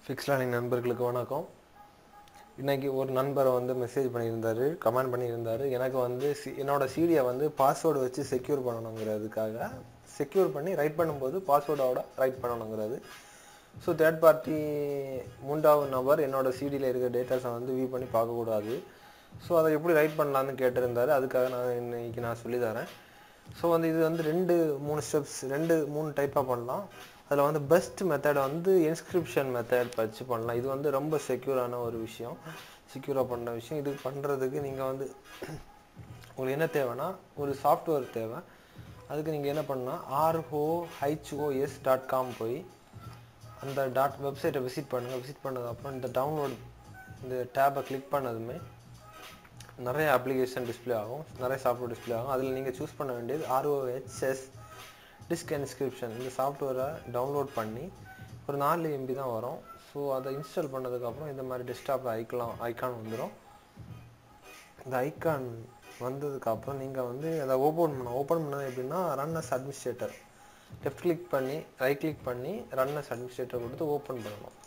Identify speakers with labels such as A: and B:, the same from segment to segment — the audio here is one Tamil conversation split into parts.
A: ஃபிக்ஸ் லேர்னிங் நண்பர்களுக்கு வணக்கம் இன்னைக்கு ஒரு நண்பர் வந்து மெசேஜ் பண்ணியிருந்தாரு கமெண்ட் பண்ணியிருந்தாரு எனக்கு வந்து சி என்னோட சிடியை வந்து பாஸ்வேர்டு வச்சு செக்யூர் பண்ணணுங்கிறதுக்காக செக்யூர் பண்ணி ரைட் பண்ணும்போது பாஸ்வேர்டோட ரைட் பண்ணணுங்கிறது ஸோ தேர்ட் பார்ட்டி மூன்றாவது நபர் என்னோட சிடியில் இருக்கிற டேட்டாஸை வந்து வியூ பண்ணி பார்க்கக்கூடாது ஸோ அதை எப்படி ரைட் பண்ணலான்னு கேட்டிருந்தாரு அதுக்காக நான் இன்னைக்கு நான் சொல்லி தரேன் ஸோ வந்து இது வந்து ரெண்டு மூணு ஸ்டெப்ஸ் ரெண்டு மூணு டைப்பாக பண்ணலாம் அதில் வந்து பெஸ்ட் மெத்தட் வந்து இன்ஸ்கிரிப்ஷன் மெத்தட் வச்சு பண்ணலாம் இது வந்து ரொம்ப செக்யூரான ஒரு விஷயம் செக்யூராக பண்ணுற விஷயம் இது பண்ணுறதுக்கு நீங்கள் வந்து உங்களுக்கு என்ன தேவைன்னா ஒரு சாஃப்ட்வேர் தேவை அதுக்கு நீங்கள் என்ன பண்ணால் ஆர்ஓ ஹைச்ஓஎஸ் டாட் காம் போய் அந்த டாட் வெப்சைட்டை விசிட் பண்ணுங்கள் விசிட் பண்ணதுக்கப்புறம் இந்த டவுன்லோட் இந்த டேப்பை கிளிக் பண்ணதுமே நிறைய அப்ளிகேஷன் டிஸ்ப்ளே ஆகும் நிறைய சாஃப்ட்வேர் டிஸ்ப்ளே ஆகும் அதில் நீங்கள் சூஸ் பண்ண வேண்டியது ஆர்ஓஹெச்எஸ் டிஸ்க் இன்ஸ்கிரிப்ஷன் இந்த சாஃப்ட்வேரை டவுன்லோட் பண்ணி ஒரு நாலு எம்பி தான் வரும் ஸோ அதை இன்ஸ்டால் பண்ணதுக்கப்புறம் இந்த மாதிரி டெஸ்க்டாப்பில் ஐக்கலாம் ஐக்கான் வந்துடும் இந்த ஐக்கான் வந்ததுக்கப்புறம் நீங்கள் வந்து அதை ஓப்பன் பண்ணணும் ஓப்பன் பண்ணது எப்படின்னா run as administrator left click பண்ணி ரைட் கிளிக் பண்ணி ரன் அஸ் அட்மினிஸ்ட்ரேட்டர் கொடுத்து ஓப்பன் பண்ணணும்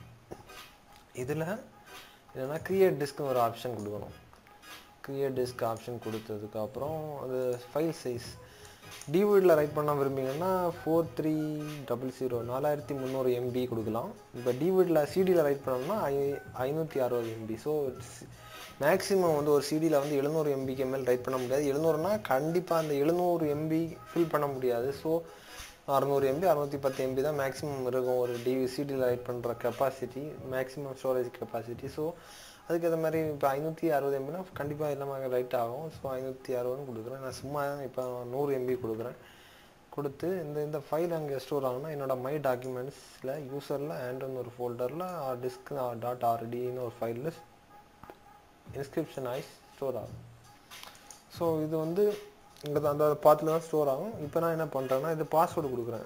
A: இதில் என்னென்னா கிரியேட் டிஸ்க்னு ஒரு ஆப்ஷன் கொடுக்கணும் கிரியேட் டிஸ்க் ஆப்ஷன் கொடுத்ததுக்கப்புறம் அது ஃபைல் சைஸ் டிவிடியில் ரைட் பண்ண விரும்பிங்கன்னா ஃபோர் த்ரீ டபுள் ஜீரோ நாலாயிரத்தி முந்நூறு எம்பி கொடுக்கலாம் இப்போ டிவிடியில் சிடியில் ரைட் பண்ணோம்னா ஐ ஐநூற்றி அறுபது எம்பி ஸோ மேக்ஸிமம் வந்து ஒரு சிடியில் வந்து எழுநூறு எம்பிக்கு மேல் ரைட் பண்ண முடியாது எழுநூறுனா கண்டிப்பாக அந்த எழுநூறு எம்பி ஃபில் பண்ண முடியாது ஸோ அறநூறு எம்பி அறுநூற்றி பத்து எம்பி தான் மேக்ஸிமம் இருக்கும் ஒரு டிவி சிடியில் ரைட் பண்ணுற capacity maximum storage capacity so அதுக்கு ஏற்ற மாதிரி இப்போ ஐநூற்றி அறுபது எம்பினா கண்டிப்பாக எல்லாமே ரைட் ஆகும் ஸோ ஐநூற்றி அறுபதுன்னு கொடுக்குறேன் நான் சும்மா இப்போ நூறு எம்பி கொடுக்குறேன் கொடுத்து இந்த இந்த ஃபைல் அங்கே ஸ்டோர் ஆகுனா என்னோட மை டாக்குமெண்ட்ஸில் யூசரில் ஆண்ட்னு ஒரு ஃபோல்டரில் டிஸ்க் டாட் ஆர்டின்னு ஒரு ஃபைலில் இன்ஸ்கிரிப்ஷன் ஆகி ஸ்டோர் ஆகும் ஸோ இது வந்து இங்கே அந்த பாத்தில் தான் ஸ்டோர் ஆகும் இப்போ நான் என்ன பண்ணுறேன்னா இது பாஸ்வேர்டு கொடுக்குறேன்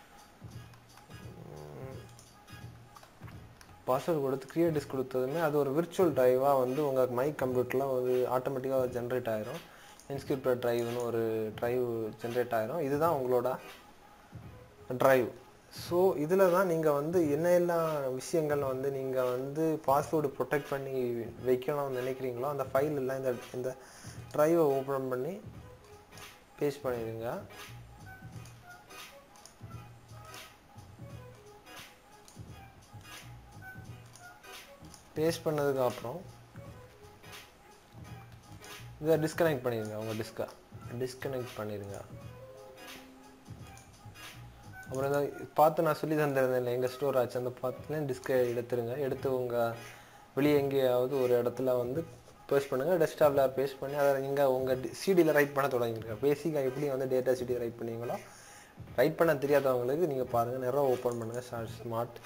A: பாஸ்வேர்டு கொடுத்து கிரியேட் டிஸ்க் கொடுத்ததுமே அது ஒரு விர்ச்சுவல் ட்ரைவாக வந்து உங்கள் மை கம்ப்யூட்டரில் ஒரு ஆட்டோமேட்டிக்காக ஜென்ரேட் ஆயிரும் இன்ஸ்கிரிப்டட் ட்ரைவ்னு ஒரு ட்ரைவ் ஜென்ரேட் ஆயிரும் இதுதான் உங்களோட ட்ரைவ் ஸோ இதில் தான் நீங்கள் வந்து என்ன எல்லாம் விஷயங்கள் வந்து நீங்கள் வந்து பாஸ்வேர்டு ப்ரொடெக்ட் பண்ணி வைக்கணும்னு நினைக்கிறீங்களோ அந்த ஃபைல் எல்லாம் இந்த இந்த ட்ரைவை ஓப்பன் பண்ணி பேஸ்ட் பண்ணிடுங்க பேஸ்ட் பண்ணதுக்கு அப்புறம் இதை டிஸ்கனெக்ட் பண்ணிடுங்க உங்கள் டிஸ்கை டிஸ்கனெக்ட் பண்ணிடுங்க அப்புறம் இதை பார்த்து நான் சொல்லி தந்திருந்தேன் இல்லை எங்கள் ஸ்டோர் ஆச்சு அந்த பார்த்துலேயும் டிஸ்கை எடுத்துருங்க எடுத்து உங்கள் வெளியே எங்கேயாவது ஒரு இடத்துல வந்து பேஸ்ட் பண்ணுங்கள் டெஸ்க்டாப்பில் பேஸ்ட் பண்ணி அதை நீங்கள் உங்கள் சிடியில் ரைட் பண்ண தொடங்கிருங்க பேசிக்காக எப்படி வந்து டேட்டா சிடி ரைட் பண்ணீங்களோ ரைட் பண்ண தெரியாதவங்களுக்கு நீங்கள் பாருங்கள் நிறைய ஓப்பன் பண்ணுங்கள் ஸ்மார்ட்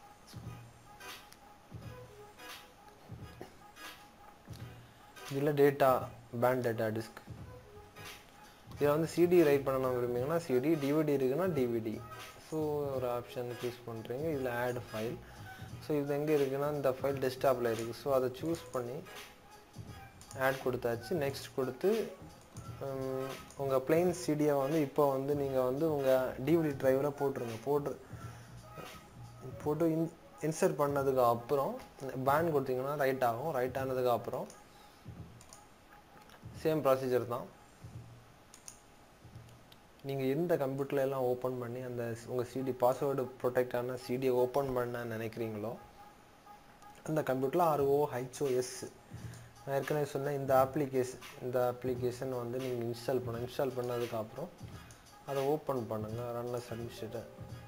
A: இதில் டேட்டா பேண்ட் டேட்டா டிஸ்க் இதில் வந்து சிடி ரைட் பண்ணணும் விரும்புங்கன்னா சிடி டிவிடி இருக்குன்னா டிவிடி ஸோ ஒரு ஆப்ஷன் சூஸ் பண்ணுறீங்க இதில் ஆட் ஃபைல் ஸோ இது எங்கே இருக்குன்னா இந்த ஃபைல் டெஸ்க்டாப்பில் இருக்குது ஸோ அதை சூஸ் பண்ணி ஆட் கொடுத்தாச்சு நெக்ஸ்ட் கொடுத்து உங்கள் பிளெயின் சிடியை வந்து இப்போ வந்து நீங்கள் வந்து உங்கள் டிவிடி ட்ரைவில் போட்டுருங்க போட்டு போட்டு இன் இன்சர்ட் பண்ணதுக்கு அப்புறம் பேன் கொடுத்தீங்கன்னா ரைட் ஆகும் ரைட் ஆனதுக்கு அப்புறம் சேம் ப்ரொசீஜர் தான் நீங்கள் எந்த கம்ப்யூட்டர்ல எல்லாம் ஓப்பன் பண்ணி அந்த உங்கள் சிடி பாஸ்வேர்டு ப்ரொடெக்டான சிடியை ஓப்பன் பண்ண நினைக்கிறீங்களோ அந்த கம்ப்யூட்டரில் ஆர்ஓ ஹைச்ஓஎஸ் நான் ஏற்கனவே சொன்னேன் இந்த அப்ளிகேஷன் இந்த அப்ளிகேஷன் வந்து நீங்கள் இன்ஸ்டால் பண்ண இன்ஸ்டால் பண்ணதுக்கப்புறம் அதை ஓப்பன் பண்ணுங்கள் ரன்னஸ் அட்மினிஸ்ட்ரேட்டர்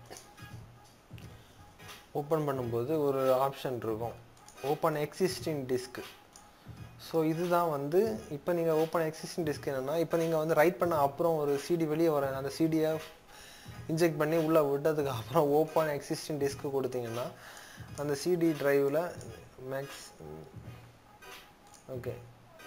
A: ஓப்பன் பண்ணும்போது ஒரு ஆப்ஷன் இருக்கும் ஓப்பன் எக்ஸிஸ்டிங் டிஸ்க் ஸோ இதுதான் வந்து இப்போ நீங்கள் ஓப்பன் எக்ஸிஸ்டிங் டிஸ்க் என்னென்னா இப்போ நீங்கள் வந்து ரைட் பண்ண அப்புறம் ஒரு சிடி வெளியே வர அந்த சிடியை இன்ஜெக்ட் பண்ணி உள்ளே விட்டதுக்கு அப்புறம் ஓப்பன் எக்ஸிஸ்டிங் டிஸ்க்கு கொடுத்தீங்கன்னா அந்த சிடி ட்ரைவில் மேக்ஸ் ஓகே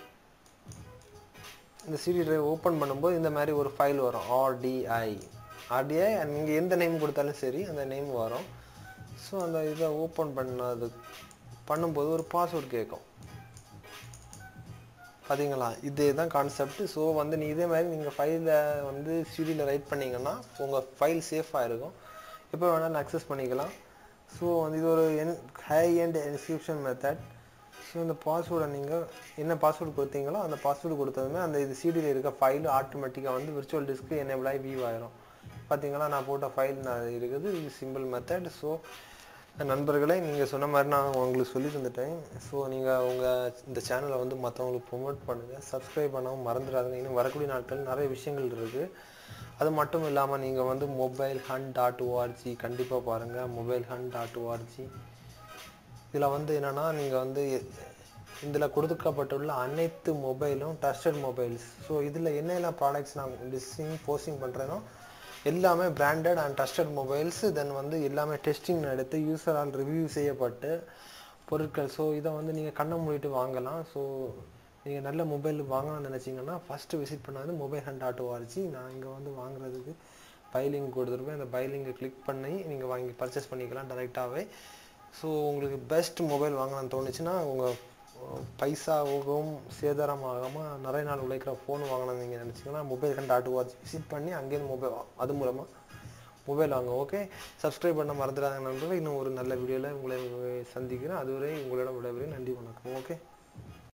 A: இந்த சிடி ட்ரைவ் ஓப்பன் பண்ணும்போது இந்த மாதிரி ஒரு ஃபைல் வரும் ஆர்டிஐ ஆர்டிஐ நீங்கள் எந்த நேம் கொடுத்தாலும் சரி அந்த நேம் வரும் ஸோ அந்த இதை ஓப்பன் பண்ணது பண்ணும்போது ஒரு பாஸ்வேர்டு கேட்கும் பார்த்தீங்களா இதே தான் கான்செப்ட் ஸோ வந்து நீ இதே மாதிரி நீங்கள் ஃபைலை வந்து சிடியில் ரைட் பண்ணிங்கன்னா உங்கள் ஃபைல் சேஃபாக இருக்கும் எப்போ வேணாலும் அக்சஸ் பண்ணிக்கலாம் ஸோ வந்து இது ஒரு என் high end encryption method so இந்த பாஸ்வேர்டை நீங்கள் என்ன பாஸ்வேர்டு கொடுத்தீங்களோ அந்த பாஸ்வேர்டு கொடுத்ததுமே அந்த இது சிடியில் இருக்க ஃபைல் ஆட்டோமேட்டிக்காக வந்து விர்ச்சுவல் டிஸ்க்கு எனேபிள் ஆகி வியூ ஆயிரும் பார்த்தீங்களா நான் போட்ட ஃபைல் நான் இருக்குது இது சிம்பிள் மெத்தட் ஸோ நண்பர்களே நீங்கள் சொன்ன மாதிரி நான் உங்களுக்கு சொல்லி தந்துட்டேன் ஸோ நீங்கள் உங்கள் இந்த சேனலை வந்து மற்றவங்களுக்கு ப்ரொமோட் பண்ணுங்கள் சப்ஸ்கிரைப் பண்ணாமல் மறந்துடாதுங்க இன்னும் வரக்கூடிய நாட்கள் நிறைய விஷயங்கள் இருக்குது அது மட்டும் இல்லாமல் நீங்கள் வந்து மொபைல் ஹன் டாட் ஓஆர்ஜி கண்டிப்பாக பாருங்கள் மொபைல் ஹன் டாட் ஓஆர்ஜி இதில் வந்து என்னென்னா நீங்கள் வந்து இதில் கொடுக்கப்பட்டுள்ள அனைத்து மொபைலும் டஸ்டட் மொபைல்ஸ் ஸோ இதில் என்னென்ன ப்ராடக்ட்ஸ் நான் லிஸ்டிங் போஸ்டிங் பண்ணுறேனோ எல்லாமே branded and tested mobiles then வந்து எல்லாமே டெஸ்டிங் எடுத்து யூசரால் ரிவ்யூ செய்யப்பட்டு பொருட்கள் ஸோ இதை வந்து நீங்கள் கண்ணை மூடிட்டு வாங்கலாம் ஸோ நீங்கள் நல்ல மொபைல் வாங்கணும்னு நினச்சிங்கன்னா ஃபஸ்ட்டு விசிட் பண்ணாது மொபைல் ஹண்ட் ஆட்டோ ஆர்ஜி நான் இங்கே வந்து வாங்குறதுக்கு பைலிங் கொடுத்துருப்பேன் அந்த பைலிங்கை கிளிக் பண்ணி நீங்கள் வாங்கி பர்ச்சேஸ் பண்ணிக்கலாம் டேரெக்டாகவே ஸோ உங்களுக்கு பெஸ்ட் மொபைல் வாங்கலாம்னு தோணுச்சுன்னா உங்கள் பைசாவும் சேதாரமாகாமல் நிறைய நாள் உழைக்கிற ஃபோன் வாங்கணும்னு நீங்கள் நினச்சிங்கன்னா மொபைல் கண்டு ஆட்டு வாட்ச் விசிட் பண்ணி அங்கேருந்து மொபைல் அது மூலமாக மொபைல் வாங்க ஓகே சப்ஸ்கிரைப் பண்ண மறந்துடாத நண்பர்கள் இன்னும் ஒரு நல்ல வீடியோவில் உங்களை சந்திக்கிறேன் அதுவரை உங்களிடம் விடைபெறுகிறேன் நன்றி வணக்கம் ஓகே